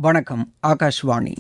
வணக்கம் ஆகாஷ்வாணி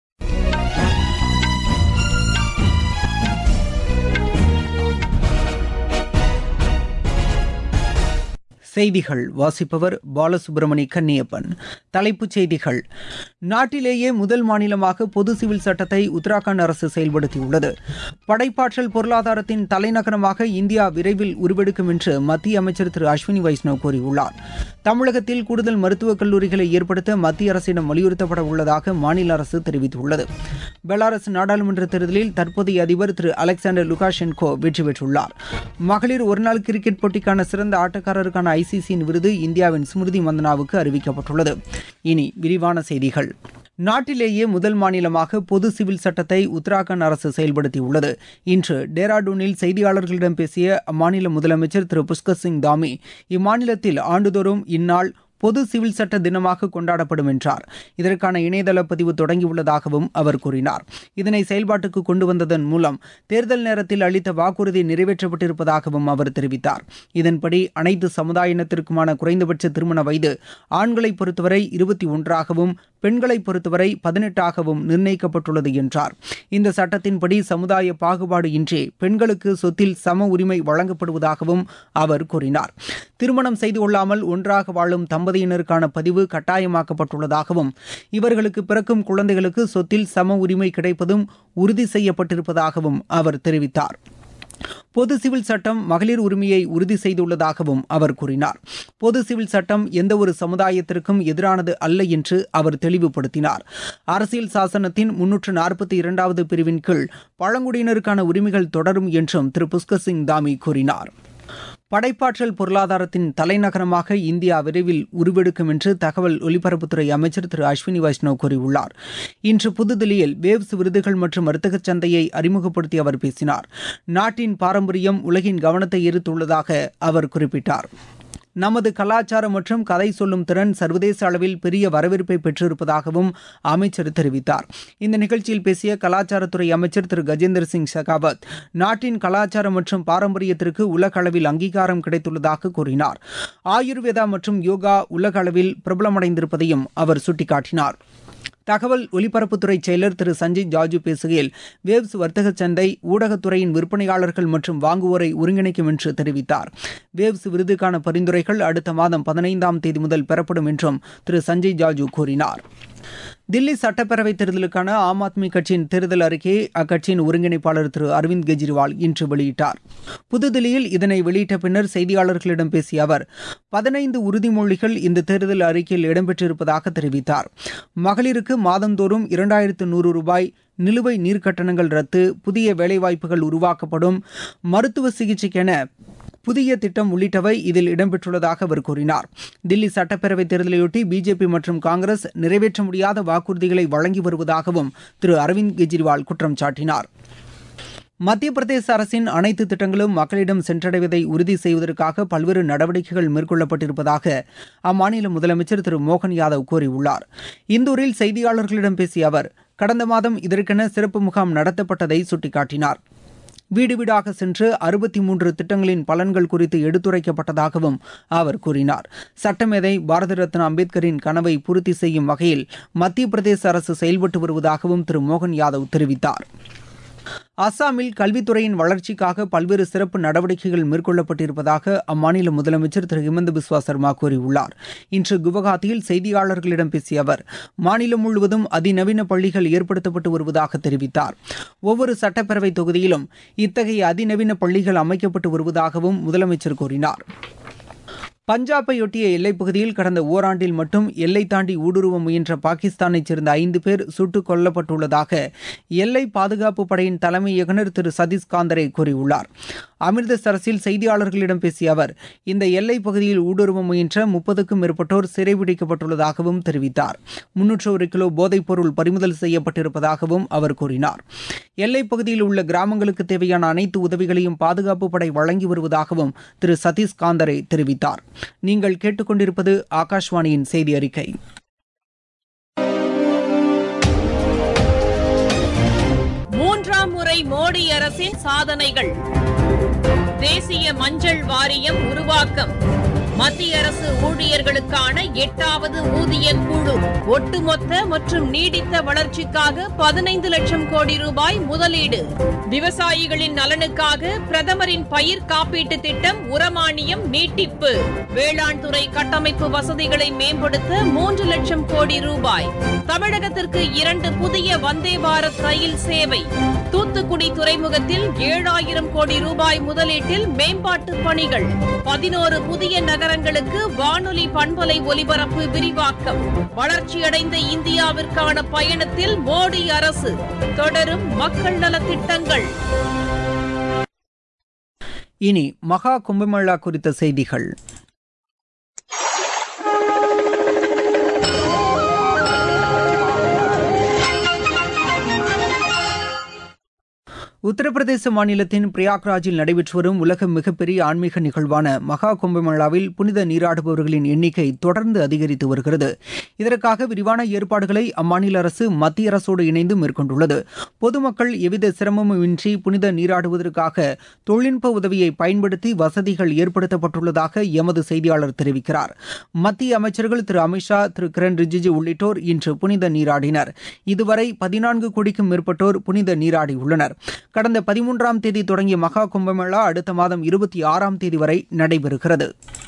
செய்திகள் வாசிப்பவர் பாலசுப்ரமணி கன்னியப்பன் தலைப்புச் செய்திகள் நாட்டிலேயே முதல் மாநிலமாக பொது சிவில் சட்டத்தை உத்தராகண்ட் அரசு செயல்படுத்தியுள்ளது படைப்பாற்றல் பொருளாதாரத்தின் தலைநகரமாக இந்தியா விரைவில் உருவெடுக்கும் என்று மத்திய அமைச்சர் திரு அஸ்வினி வைஷ்ணவ் கூறியுள்ளார் தமிழகத்தில் கூடுதல் மருத்துவக் கல்லூரிகளை ஏற்படுத்த மத்திய அரசிடம் வலியுறுத்தப்பட உள்ளதாக மாநில அரசு தெரிவித்துள்ளது பெலாரஸ் நாடாளுமன்ற தேர்தலில் தற்போதைய அதிபர் திரு அலெக்சாண்டர் லுகாஷென்கோ வெற்றி பெற்றுள்ளார் மகளிர் ஒருநாள் கிரிக்கெட் போட்டிக்கான சிறந்த ஆட்டக்காரருக்கான ஐசிசியின் விருது இந்தியாவின் ஸ்மிருதி மந்தனாவுக்கு அறிவிக்கப்பட்டுள்ளது இனி விரிவான செய்திகள் நாட்டிலேயே முதல் மாநிலமாக பொது சிவில் சட்டத்தை உத்தராகண்ட் அரசு செயல்படுத்தியுள்ளது இன்று டேராடூனில் செய்தியாளர்களிடம் பேசிய அம்மாநில முதலமைச்சர் திரு புஷ்கர் சிங் தாமி இம்மாநிலத்தில் ஆண்டுதோறும் இந்நாள் பொது சிவில் சட்ட தினமாக கொண்டாடப்படும் என்றார் இதற்கான இணையதள பதிவு தொடங்கியுள்ளதாகவும் அவர் கூறினார் இதனை செயல்பாட்டுக்கு கொண்டு வந்ததன் மூலம் தேர்தல் நேரத்தில் அளித்த வாக்குறுதி நிறைவேற்றப்பட்டிருப்பதாகவும் அவர் தெரிவித்தார் இதன்படி அனைத்து சமுதாயினத்திற்குமான குறைந்தபட்ச திருமண வயது ஆண்களை பொறுத்தவரை இருபத்தி ஒன்றாகவும் பெண்களை பொறுத்தவரை பதினெட்டாகவும் நிர்ணயிக்கப்பட்டுள்ளது என்றார் இந்த சட்டத்தின்படி சமுதாய பாகுபாடு இன்றி பெண்களுக்கு சொத்தில் சம உரிமை வழங்கப்படுவதாகவும் அவர் கூறினார் திருமணம் செய்து கொள்ளாமல் ஒன்றாக வாழும் தம்பதியினருக்கான பதிவு கட்டாயமாக்கப்பட்டுள்ளதாகவும் இவர்களுக்கு பிறக்கும் குழந்தைகளுக்கு சொத்தில் சம உரிமை கிடைப்பதும் உறுதி செய்யப்பட்டிருப்பதாகவும் அவர் தெரிவித்தார் பொது சிவில் சட்டம் மகளிர் உரிமையை உறுதி செய்துள்ளதாகவும் அவர் கூறினார் பொது சிவில் சட்டம் எந்தவொரு சமுதாயத்திற்கும் எதிரானது அல்ல என்று அவர் தெளிவுபடுத்தினார் அரசியல் சாசனத்தின் முன்னூற்று நாற்பத்தி இரண்டாவது பிரிவின் கீழ் பழங்குடியினருக்கான உரிமைகள் தொடரும் என்றும் திரு புஷ்கர் சிங் தாமி கூறினார் படைப்பாற்றல் பொருளாதாரத்தின் தலைநகரமாக இந்தியா விரைவில் உருவெடுக்கும் என்று தகவல் ஒலிபரப்புத்துறை அமைச்சர் திரு அஸ்வினி வைஷ்ணவ் கூறியுள்ளார் இன்று புதுதில்லியில் வேவ்ஸ் விருதுகள் மற்றும் வர்த்தக சந்தையை அறிமுகப்படுத்தி அவர் பேசினார் நாட்டின் பாரம்பரியம் உலகின் கவனத்தை ஈர்த்துள்ளதாக அவர் குறிப்பிட்டார் நமது கலாச்சாரம் மற்றும் கதை சொல்லும் திறன் சர்வதேச அளவில் பெரிய வரவேற்பை பெற்றிருப்பதாகவும் அமைச்சர் தெரிவித்தார் இந்த நிகழ்ச்சியில் பேசிய கலாச்சாரத்துறை அமைச்சர் திரு கஜேந்திர சிங் ஷெகாவத் நாட்டின் கலாச்சாரம் மற்றும் பாரம்பரியத்திற்கு உலக அளவில் அங்கீகாரம் கிடைத்துள்ளதாக கூறினார் ஆயுர்வேதா மற்றும் யோகா உலக அளவில் பிரபலமடைந்திருப்பதையும் அவர் சுட்டிக்காட்டினார் தகவல் ஒலிபரப்புத்துறை செயலர் திரு சஞ்சய் ஜாஜு பேசுகையில் வேவ்ஸ் வர்த்தக சந்தை ஊடகத்துறையின் விற்பனையாளர்கள் மற்றும் வாங்குவோரை ஒருங்கிணைக்கும் என்று தெரிவித்தார் வேவ்ஸ் விருதுக்கான பரிந்துரைகள் அடுத்த மாதம் பதினைந்தாம் தேதி முதல் பெறப்படும் என்றும் திரு சஞ்சய் ஜாஜு கூறினார் தில்லி சட்டப்பேரவைத் தேர்தலுக்கான ஆம் ஆத்மி கட்சியின் தேர்தல் அறிக்கையை அக்கட்சியின் ஒருங்கிணைப்பாளர் திரு அரவிந்த் கெஜ்ரிவால் இன்று வெளியிட்டார் புதுதில்லியில் இதனை வெளியிட்ட பின்னர் செய்தியாளர்களிடம் பேசிய அவர் பதினைந்து உறுதிமொழிகள் இந்த தேர்தல் அறிக்கையில் இடம்பெற்றிருப்பதாக தெரிவித்தார் மகளிருக்கு மாதந்தோறும் இரண்டாயிரத்து நூறு ரூபாய் நிலுவை நீர்க்கட்டணங்கள் ரத்து புதிய வேலைவாய்ப்புகள் உருவாக்கப்படும் மருத்துவ சிகிச்சைக்கென புதிய திட்டம் உள்ளிட்டவை இதில் இடம்பெற்றுள்ளதாக அவர் கூறினார் தில்லி சட்டப்பேரவைத் தேர்தலையொட்டி பிஜேபி மற்றும் காங்கிரஸ் நிறைவேற்ற முடியாத வாக்குறுதிகளை வழங்கி வருவதாகவும் திரு அரவிந்த் கெஜ்ரிவால் குற்றம் சாட்டினார் மத்திய பிரதேச அரசின் அனைத்து திட்டங்களும் மக்களிடம் சென்றடைவதை உறுதி செய்வதற்காக பல்வேறு நடவடிக்கைகள் மேற்கொள்ளப்பட்டிருப்பதாக அம்மாநில முதலமைச்சர் திரு மோகன் யாதவ் கூறியுள்ளார் இந்தூரில் செய்தியாளர்களிடம் பேசிய அவர் கடந்த மாதம் இதற்கென சிறப்பு முகாம் நடத்தப்பட்டதை சுட்டிக்காட்டினார் வீடு வீடாக சென்று அறுபத்தி மூன்று திட்டங்களின் பலன்கள் குறித்து எடுத்துரைக்கப்பட்டதாகவும் அவர் கூறினார் சட்டமேதை பாரத ரத்னா அம்பேத்கரின் கனவை பூர்த்தி செய்யும் வகையில் மத்திய பிரதேச அரசு செயல்பட்டு வருவதாகவும் திரு மோகன் யாதவ் தெரிவித்தார் அஸ்ஸாமில் கல்வித்துறையின் வளர்ச்சிக்காக பல்வேறு சிறப்பு நடவடிக்கைகள் மேற்கொள்ளப்பட்டிருப்பதாக அம்மாநில முதலமைச்சர் திரு ஹிமந்த பிஸ்வா சர்மா கூறியுள்ளார் இன்று குவஹாத்தியில் செய்தியாளர்களிடம் பேசிய அவர் மாநிலம் முழுவதும் அதிநவீன பள்ளிகள் ஏற்படுத்தப்பட்டு வருவதாக தெரிவித்தார் ஒவ்வொரு சட்டப்பேரவை தொகுதியிலும் இத்தகைய அதிநவீன பள்ளிகள் அமைக்கப்பட்டு வருவதாகவும் முதலமைச்சர் கூறினார் பஞ்சாபையொட்டிய எல்லைப் பகுதியில் கடந்த ஓராண்டில் மட்டும் எல்லை தாண்டி ஊடுருவ முயன்ற பாகிஸ்தானைச் சேர்ந்த ஐந்து பேர் சுட்டுக் கொல்லப்பட்டுள்ளதாக எல்லை பாதுகாப்பு படையின் தலைமை இயக்குநர் திரு சதீஷ் காந்தரே கூறியுள்ளார் அமிர்தசரஸில் செய்தியாளர்களிடம் பேசிய அவர் இந்த எல்லைப் பகுதியில் ஊடுருவ முயன்ற முப்பதுக்கும் மேற்பட்டோர் சிறைபிடிக்கப்பட்டுள்ளதாகவும் தெரிவித்தார் முன்னூற்று ஒரு கிலோ போதைப் பொருள் பறிமுதல் செய்யப்பட்டிருப்பதாகவும் அவர் கூறினார் எல்லைப் பகுதியில் உள்ள கிராமங்களுக்கு தேவையான அனைத்து உதவிகளையும் பாதுகாப்பு படை வழங்கி வருவதாகவும் திரு சதீஷ் காந்தரே தெரிவித்தார் நீங்கள் கேட்டுக்கொண்டிருப்பது ஆகாஷ்வாணியின் செய்தி அறிக்கை மூன்றாம் முறை மோடி அரசின் சாதனைகள் தேசிய மஞ்சள் வாரியம் உருவாக்கம் மத்திய அரசு ஊழியர்களுக்கான எட்டாவது ஊதிய குழு ஒட்டுமொத்த மற்றும் நீடித்த வளர்ச்சிக்காக பதினைந்து லட்சம் கோடி ரூபாய் முதலீடு விவசாயிகளின் நலனுக்காக பிரதமரின் பயிர் காப்பீட்டு திட்டம் உரமானியம் நீட்டிப்பு வேளாண் துறை கட்டமைப்பு வசதிகளை மேம்படுத்த மூன்று லட்சம் கோடி ரூபாய் தமிழகத்திற்கு இரண்டு புதிய வந்தே பாரத் ரயில் சேவை தூத்துக்குடி துறைமுகத்தில் ஏழாயிரம் கோடி ரூபாய் முதலீட்டில் மேம்பாட்டு பணிகள் பதினோரு புதிய நகரங்களுக்கு வானொலி பண்பலை ஒலிபரப்பு விரிவாக்கம் வளர்ச்சியடைந்த இந்தியாவிற்கான பயணத்தில் மோடி அரசு தொடரும் மக்கள் நலத்திட்டங்கள் இனி மகா கும்பமேளா குறித்த செய்திகள் உத்தரப்பிரதேச மாநிலத்தின் பிரயாக்ராஜில் நடைபெற்று வரும் உலக மிகப்பெரிய ஆன்மீக நிகழ்வான மகா கும்பமேளாவில் புனித நீராடுபவர்களின் எண்ணிக்கை தொடர்ந்து அதிகரித்து வருகிறது இதற்காக விரிவான ஏற்பாடுகளை அம்மாநில அரசு மத்திய அரசோடு இணைந்து மேற்கொண்டுள்ளது பொதுமக்கள் எவ்வித சிரமமுமின்றி புனித நீராடுவதற்காக தொழில்நுட்ப உதவியை பயன்படுத்தி வசதிகள் ஏற்படுத்தப்பட்டுள்ளதாக எமது செய்தியாளர் தெரிவிக்கிறார் மத்திய அமைச்சர்கள் திரு அமித்ஷா திரு கிரண் ரிஜிஜு உள்ளிட்டோர் இன்று புனித நீராடினர் இதுவரை பதினான்கு கோடிக்கும் மேற்பட்டோர் புனித நீராடியுள்ளனர் கடந்த பதிமூன்றாம் தேதி தொடங்கிய மகா கும்பமேளா அடுத்த மாதம் இருபத்தி ஆறாம் தேதி வரை நடைபெறுகிறது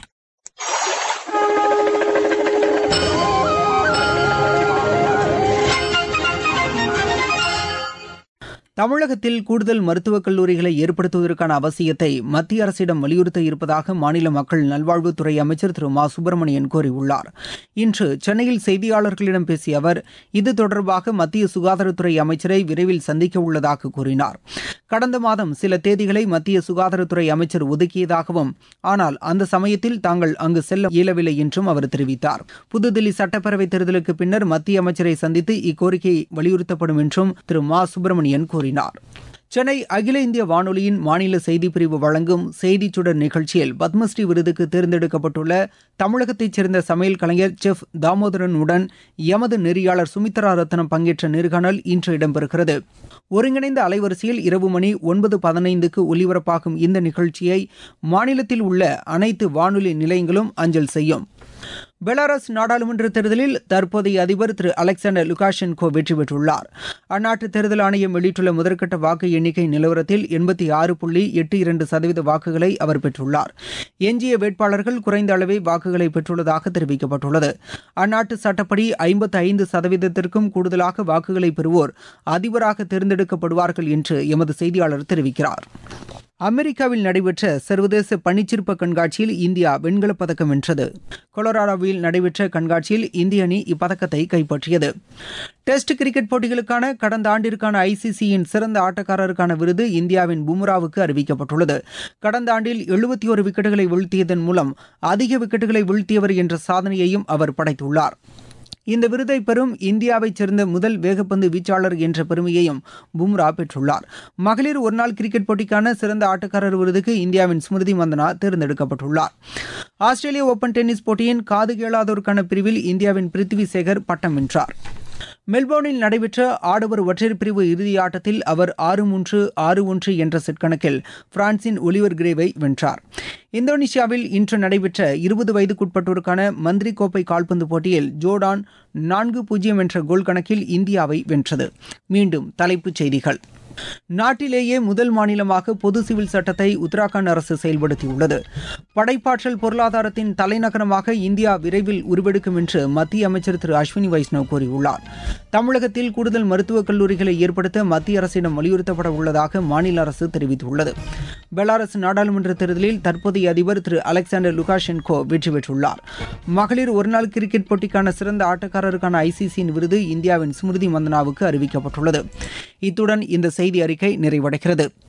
தமிழகத்தில் கூடுதல் மருத்துவக் கல்லூரிகளை ஏற்படுத்துவதற்கான அவசியத்தை மத்திய அரசிடம் வலியுறுத்த இருப்பதாக மாநில மக்கள் நல்வாழ்வுத்துறை அமைச்சர் திரு மா சுப்பிரமணியன் கூறியுள்ளார் இன்று சென்னையில் செய்தியாளர்களிடம் பேசிய அவர் இது தொடர்பாக மத்திய சுகாதாரத்துறை அமைச்சரை விரைவில் சந்திக்க உள்ளதாக கூறினார் கடந்த மாதம் சில தேதிகளை மத்திய சுகாதாரத்துறை அமைச்சர் ஒதுக்கியதாகவும் ஆனால் அந்த சமயத்தில் தாங்கள் அங்கு செல்ல இயலவில்லை என்றும் அவர் தெரிவித்தார் புதுதில்லி சட்டப்பேரவைத் தேர்தலுக்கு பின்னர் மத்திய அமைச்சரை சந்தித்து இக்கோரிக்கை வலியுறுத்தப்படும் என்றும் திரு மா சுப்பிரமணியன் கூறினார் சென்னை அகில இந்திய வானொலியின் மாநில செய்திப்பிரிவு வழங்கும் செய்திச் சுடர் நிகழ்ச்சியில் பத்மஸ்ரீ விருதுக்கு தேர்ந்தெடுக்கப்பட்டுள்ள தமிழகத்தைச் சேர்ந்த சமையல் கலைஞர் செஃப் தாமோதரன் உடன் எமது நெறியாளர் சுமித்ரா ரத்னம் பங்கேற்ற நேர்காணல் இன்று இடம்பெறுகிறது ஒருங்கிணைந்த அலைவரிசையில் இரவு மணி ஒன்பது பதினைந்துக்கு ஒலிபரப்பாகும் இந்த நிகழ்ச்சியை மாநிலத்தில் உள்ள அனைத்து வானொலி நிலையங்களும் அஞ்சல் செய்யும் பெலாரஸ் நாடாளுமன்ற தேர்தலில் தற்போதைய அதிபர் திரு அலெக்சாண்டர் லுகாஷென்கோ வெற்றி பெற்றுள்ளார் அந்நாட்டு தேர்தல் ஆணையம் வெளியிட்டுள்ள முதற்கட்ட வாக்கு எண்ணிக்கை நிலவரத்தில் எண்பத்தி ஆறு புள்ளி எட்டு இரண்டு சதவீத வாக்குகளை அவர் பெற்றுள்ளார் எஞ்சிய வேட்பாளர்கள் குறைந்த அளவே வாக்குகளை பெற்றுள்ளதாக தெரிவிக்கப்பட்டுள்ளது அந்நாட்டு சட்டப்படி ஐம்பத்தி ஐந்து சதவீதத்திற்கும் கூடுதலாக வாக்குகளை பெறுவோர் அதிபராக தேர்ந்தெடுக்கப்படுவார்கள் என்று எமது செய்தியாளர் தெரிவிக்கிறார் அமெரிக்காவில் நடைபெற்ற சர்வதேச பனிச்சிற்ப கண்காட்சியில் இந்தியா வெண்கலப் பதக்கம் வென்றது கொலராடோவில் நடைபெற்ற கண்காட்சியில் இந்திய அணி இப்பதக்கத்தை கைப்பற்றியது டெஸ்ட் கிரிக்கெட் போட்டிகளுக்கான கடந்த ஆண்டிற்கான ஐசிசியின் சிறந்த ஆட்டக்காரருக்கான விருது இந்தியாவின் பும்ராவுக்கு அறிவிக்கப்பட்டுள்ளது கடந்த ஆண்டில் எழுபத்தி ஒரு விக்கெட்டுகளை வீழ்த்தியதன் மூலம் அதிக விக்கெட்டுகளை வீழ்த்தியவர் என்ற சாதனையையும் அவர் படைத்துள்ளார் இந்த விருதை பெறும் இந்தியாவைச் சேர்ந்த முதல் வேகப்பந்து வீச்சாளர் என்ற பெருமையையும் பும்ரா பெற்றுள்ளார் மகளிர் ஒருநாள் கிரிக்கெட் போட்டிக்கான சிறந்த ஆட்டக்காரர் விருதுக்கு இந்தியாவின் ஸ்மிருதி மந்தனா தேர்ந்தெடுக்கப்பட்டுள்ளார் ஆஸ்திரேலிய ஓபன் டென்னிஸ் போட்டியின் காது கேளாதோருக்கான பிரிவில் இந்தியாவின் பிருத்வி சேகர் பட்டம் வென்றார் மெல்போர்னில் நடைபெற்ற ஆடவர் ஒற்றையர் பிரிவு இறுதி ஆட்டத்தில் அவர் ஆறு மூன்று ஆறு ஒன்று என்ற செட் கணக்கில் பிரான்சின் ஒலிவர் கிரேவை வென்றார் இந்தோனேஷியாவில் இன்று நடைபெற்ற இருபது வயதுக்குட்பட்டோருக்கான மந்திரி கோப்பை கால்பந்து போட்டியில் ஜோர்டான் நான்கு பூஜ்ஜியம் என்ற கோல் கணக்கில் இந்தியாவை வென்றது மீண்டும் தலைப்புச் செய்திகள் நாட்டிலேயே முதல் மாநிலமாக பொது சிவில் சட்டத்தை உத்தராகண்ட் அரசு செயல்படுத்தியுள்ளது படைப்பாற்றல் பொருளாதாரத்தின் தலைநகரமாக இந்தியா விரைவில் உருவெடுக்கும் என்று மத்திய அமைச்சர் திரு அஸ்வினி வைஷ்ணவ் கூறியுள்ளார் தமிழகத்தில் கூடுதல் மருத்துவக் கல்லூரிகளை ஏற்படுத்த மத்திய அரசிடம் வலியுறுத்தப்பட உள்ளதாக மாநில அரசு தெரிவித்துள்ளது பெலாரஸ் நாடாளுமன்ற தேர்தலில் தற்போதைய அதிபர் திரு அலெக்சாண்டர் லுகாஷென்கோ வெற்றி பெற்றுள்ளார் மகளிர் ஒருநாள் கிரிக்கெட் போட்டிக்கான சிறந்த ஆட்டக்காரருக்கான ஐசிசியின் விருது இந்தியாவின் ஸ்மிருதி மந்தனாவுக்கு அறிவிக்கப்பட்டுள்ளது இத்துடன் இந்த செய்தி அறிக்கை நிறைவடைகிறது